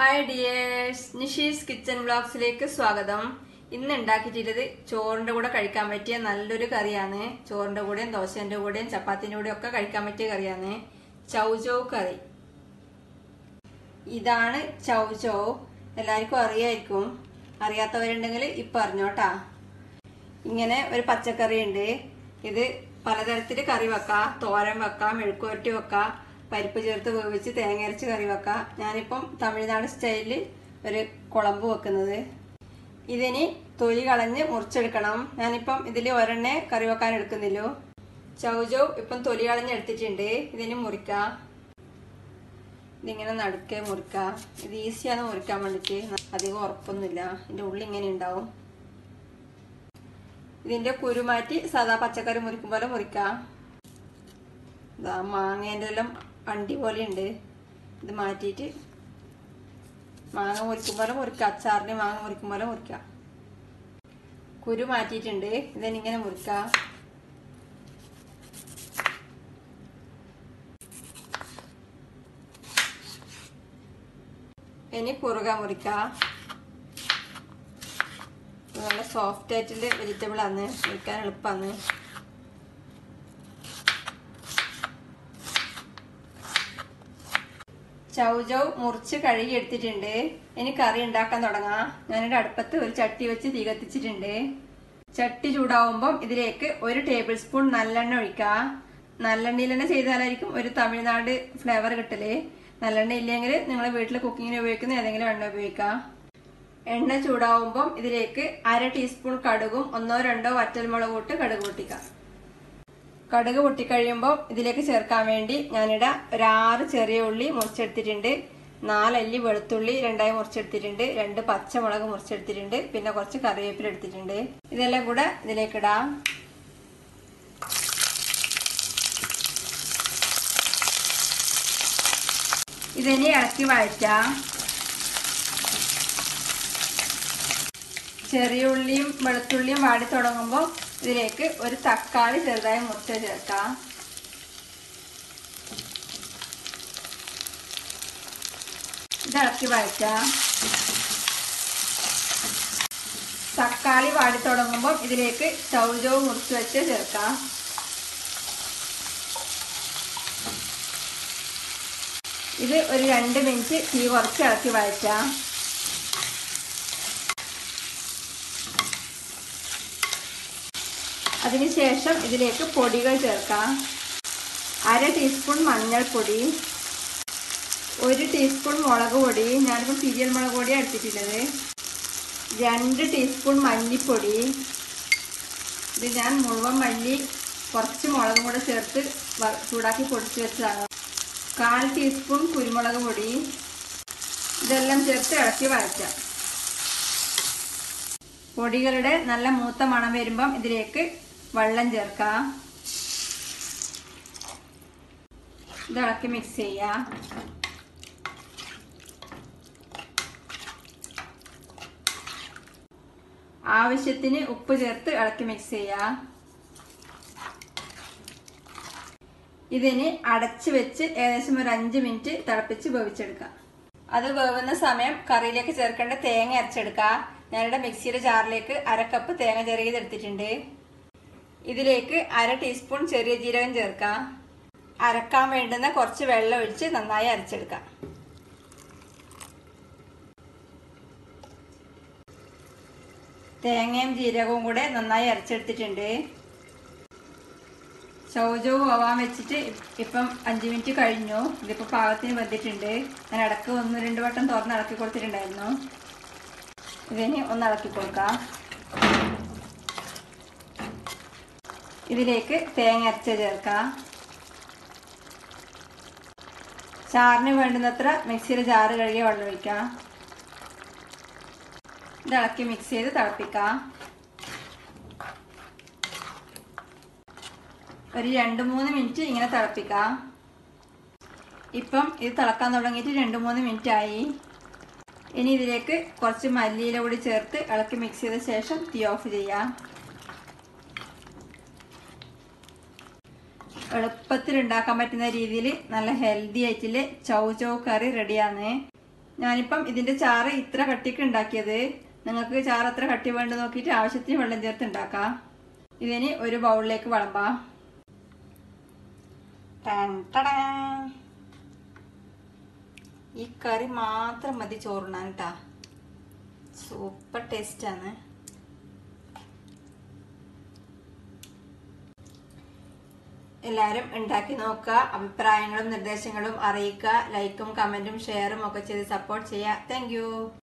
Hi dears Nishi's kitchen ബ്ലോഗ്സിലേക്ക് സ്വാഗതം ഇന്ന് ഉണ്ടാക്കിയിട്ടുള്ളത് ചോറിന്റെ കൂടെ കഴിക്കാൻ പറ്റിയ നല്ലൊരു കറിയാണ് ചോറിന്റെ കൂടെയും ദോശന്റെ കൂടെയും ചപ്പാത്തിന്റെ കൂടെയും ഒക്കെ കഴിക്കാൻ പറ്റിയ കറിയാണ് ചൗചൗ കറി ഇതാണ് ചൗചൗ എല്ലാവർക്കും അറിയായിരിക്കും അറിയാത്തവരുണ്ടെങ്കിൽ ഇപ്പൊ അറിഞ്ഞോട്ടാ ഇങ്ങനെ ഒരു പച്ചക്കറി ഉണ്ട് ഇത് പലതരത്തിൽ കറി വെക്കാം തോരൻ വെക്കാം മെഴുക്കുവരട്ടി വെക്കാം പരിപ്പ് ചേർത്ത് വേവിച്ച് തേങ്ങ അരച്ച് കറി വെക്കാം ഞാനിപ്പം തമിഴ്നാട് സ്റ്റൈലിൽ ഒരു കുളമ്പ് വെക്കുന്നത് ഇതിനി തൊലി കളഞ്ഞ് മുറിച്ചെടുക്കണം ഞാനിപ്പം ഇതിൽ ഒരെണ്ണേ കറി വെക്കാൻ എടുക്കുന്നില്ലോ ചൗചൗ ഇപ്പം തൊലി കളഞ്ഞ് എടുത്തിട്ടുണ്ട് ഇതിന് മുറിക്കാം ഇതിങ്ങനെ നടുക്കെ മുറിക്കാം ഇത് ഈസിയാണ് മുറിക്കാൻ വേണ്ടിയിട്ട് അധികം ഉറപ്പൊന്നുമില്ല ഇതിൻ്റെ ഉള്ളിൽ ഇങ്ങനെ ഉണ്ടാവും ഇതിന്റെ കുരു മാറ്റി സാധാ പച്ചക്കറി മുറിക്കും പോലെ മുറിക്കാം ഇതാ മാങ്ങേൻ്റെ എല്ലാം അണ്ടി പോലെ ഉണ്ട് ഇത് മാറ്റിയിട്ട് മാങ്ങ മുറിക്കും പോലെ മുറിക്കാം അച്ചാറിന് മാങ്ങ മുറിക്കും പോലെ മുറിക്കാം കുരു മാറ്റിയിട്ടുണ്ട് ഇതിനിങ്ങനെ മുറിക്കാം ഇനി കുറുക മുറിക്കാം നല്ല സോഫ്റ്റ് ആയിട്ടുള്ള വെജിറ്റബിൾ ആണ് കഴിക്കാൻ എളുപ്പമാണ് ചൗചൗ മുറിച്ച് കഴുകി എടുത്തിട്ടുണ്ട് ഇനി കറി ഉണ്ടാക്കാൻ തുടങ്ങാം ഞാനിവിടെ അടുപ്പത്ത് ഒരു ചട്ടി വെച്ച് തീ കത്തിച്ചിട്ടുണ്ട് ചട്ടി ചൂടാവുമ്പം ഇതിലേക്ക് ഒരു ടേബിൾ സ്പൂൺ നല്ലെണ്ണ ഒഴിക്കാം നല്ലെണ്ണയിൽ തന്നെ ചെയ്താലായിരിക്കും ഒരു തമിഴ്നാട് ഫ്ലേവർ കിട്ടല് നല്ലെണ്ണ ഇല്ലെങ്കിൽ നിങ്ങൾ വീട്ടിൽ കുക്കിങ്ങിന് ഉപയോഗിക്കുന്ന ഏതെങ്കിലും എണ്ണ ഉപയോഗിക്കാം എണ്ണ ചൂടാവുമ്പം ഇതിലേക്ക് അര ടീസ്പൂൺ കടുകും ഒന്നോ രണ്ടോ വറ്റൽമുളക് ഇട്ട് കടുക് പൊട്ടിക്കാം കടുക് പൊട്ടിക്കഴിയുമ്പോൾ ഇതിലേക്ക് ചേർക്കാൻ വേണ്ടി ഞാനിവിടെ ഒരു ആറ് ചെറിയ ഉള്ളി മുറിച്ചെടുത്തിട്ടുണ്ട് നാലല്ലി വെളുത്തുള്ളി രണ്ടായി മുറിച്ചെടുത്തിട്ടുണ്ട് രണ്ട് പച്ചമുളക് മുറിച്ചെടുത്തിട്ടുണ്ട് പിന്നെ കുറച്ച് കറിവേപ്പില എടുത്തിട്ടുണ്ട് ഇതെല്ലാം കൂടെ ഇതിലേക്ക് ഇടാം ഇതിനെ ഇളക്കി വഴറ്റാം ചെറിയ ഉള്ളിയും വെളുത്തുള്ളിയും വാടി തുടങ്ങുമ്പോൾ ഇതിലേക്ക് ഒരു തക്കാളി ചെറുതായി മുറിച്ച ചേർക്കാം ഇളക്കി വഴറ്റാം തക്കാളി വാടി തുടങ്ങുമ്പോൾ ഇതിലേക്ക് ചൗചവും മുറിച്ച് വെച്ച് ചേർക്കാം ഇത് ഒരു രണ്ട് മിനിറ്റ് തീ കുറച്ച് ഇളക്കി വഴറ്റാം അതിനുശേഷം ഇതിലേക്ക് പൊടികൾ ചേർക്കാം അര ടീസ്പൂൺ മഞ്ഞൾപ്പൊടി ഒരു ടീസ്പൂൺ മുളക് പൊടി ഞാനിപ്പോൾ സീരിയൽ മുളക് പൊടിയാണ് എടുത്തിട്ടുള്ളത് രണ്ട് ടീസ്പൂൺ മല്ലിപ്പൊടി ഇത് ഞാൻ മുഴുവൻ മല്ലി കുറച്ച് മുളകും കൂടെ ചേർത്ത് ചൂടാക്കി പൊടിച്ച് വെച്ചതാണ് കാൽ ടീസ്പൂൺ കുരുമുളക് പൊടി ഇതെല്ലാം ചേർത്ത് ഇളക്കി വഴറ്റാം പൊടികളുടെ നല്ല മൂത്ത മണം വരുമ്പം ഇതിലേക്ക് വെള്ളം ചേർക്കാം ഇത് ഇളക്കി മിക്സ് ചെയ്യാം ആവശ്യത്തിന് ഉപ്പ് ചേർത്ത് ഇളക്കി മിക്സ് ചെയ്യാം ഇതിന് അടച്ചു വെച്ച് ഏകദേശം ഒരു അഞ്ച് മിനിറ്റ് തിളപ്പിച്ച് വേവിച്ചെടുക്കാം അത് വേവുന്ന സമയം കറിയിലേക്ക് ചേർക്കേണ്ട തേങ്ങ അരച്ചെടുക്കാം ഞാനിവിടെ മിക്സിയുടെ ജാറിലേക്ക് അര കപ്പ് തേങ്ങ ചെറിയതെടുത്തിട്ടുണ്ട് ഇതിലേക്ക് അര ടീസ്പൂൺ ചെറിയ ജീരകം ചേർക്കാം അരക്കാൻ വേണ്ടുന്ന കുറച്ച് വെള്ളം ഒഴിച്ച് നന്നായി അരച്ചെടുക്കാം തേങ്ങയും ജീരകവും കൂടെ നന്നായി അരച്ചെടുത്തിട്ടുണ്ട് ശൗചവും ആവാൻ വെച്ചിട്ട് ഇപ്പം അഞ്ച് മിനിറ്റ് കഴിഞ്ഞു ഇതിപ്പോൾ പാകത്തിന് വെന്തിട്ടുണ്ട് ഞാൻ ഇടക്ക് ഒന്ന് രണ്ട് വട്ടം തുറന്ന് ഇളക്കി കൊടുത്തിട്ടുണ്ടായിരുന്നു ഇതിന് ഒന്ന് ഇളക്കി കൊടുക്കാം ഇതിലേക്ക് തേങ്ങ അരച്ച ചേർക്കാം ചാറിന് വേണ്ടുന്നത്ര മിക്സിയുടെ ജാറ് കഴുകിയ വെള്ളം ഒഴിക്കാം ഇത് ഇളക്കി മിക്സ് ചെയ്ത് തിളപ്പിക്കാം ഒരു രണ്ട് മൂന്ന് മിനിറ്റ് ഇങ്ങനെ തിളപ്പിക്കാം ഇപ്പം ഇത് തിളക്കാൻ തുടങ്ങിയിട്ട് രണ്ട് മൂന്ന് മിനിറ്റ് ആയി ഇനി ഇതിലേക്ക് കുറച്ച് മല്ലിയില കൂടി ചേർത്ത് ഇളക്കി മിക്സ് ചെയ്ത ശേഷം തീ ഓഫ് ചെയ്യാം എളുപ്പത്തിൽ ഉണ്ടാക്കാൻ പറ്റുന്ന രീതിയിൽ നല്ല ഹെൽത്തി ആയിട്ടുള്ള ചൗ ചൗ കറി റെഡിയാണ് ഞാനിപ്പം ഇതിന്റെ ചാറ് ഇത്ര കട്ടിക്ക് ഉണ്ടാക്കിയത് നിങ്ങൾക്ക് ചാറ് എത്ര കട്ടി വേണ്ട നോക്കിയിട്ട് ആവശ്യത്തിന് വെള്ളം ചേർത്ത് ഉണ്ടാക്കാം ഇതിന് ഒരു ബൗളിലേക്ക് വിളമ്പാം ടൻ ടടാ. ഈ കറി മാത്രം മതി ചോറുണ്ണാൻ കേട്ടാ സൂപ്പർ ടേസ്റ്റ് ആണ് എല്ലാവരും ഉണ്ടാക്കി നോക്കുക അഭിപ്രായങ്ങളും നിർദ്ദേശങ്ങളും അറിയിക്കുക ലൈക്കും കമന്റും ഷെയറും ഒക്കെ ചെയ്ത് സപ്പോർട്ട് ചെയ്യുക താങ്ക്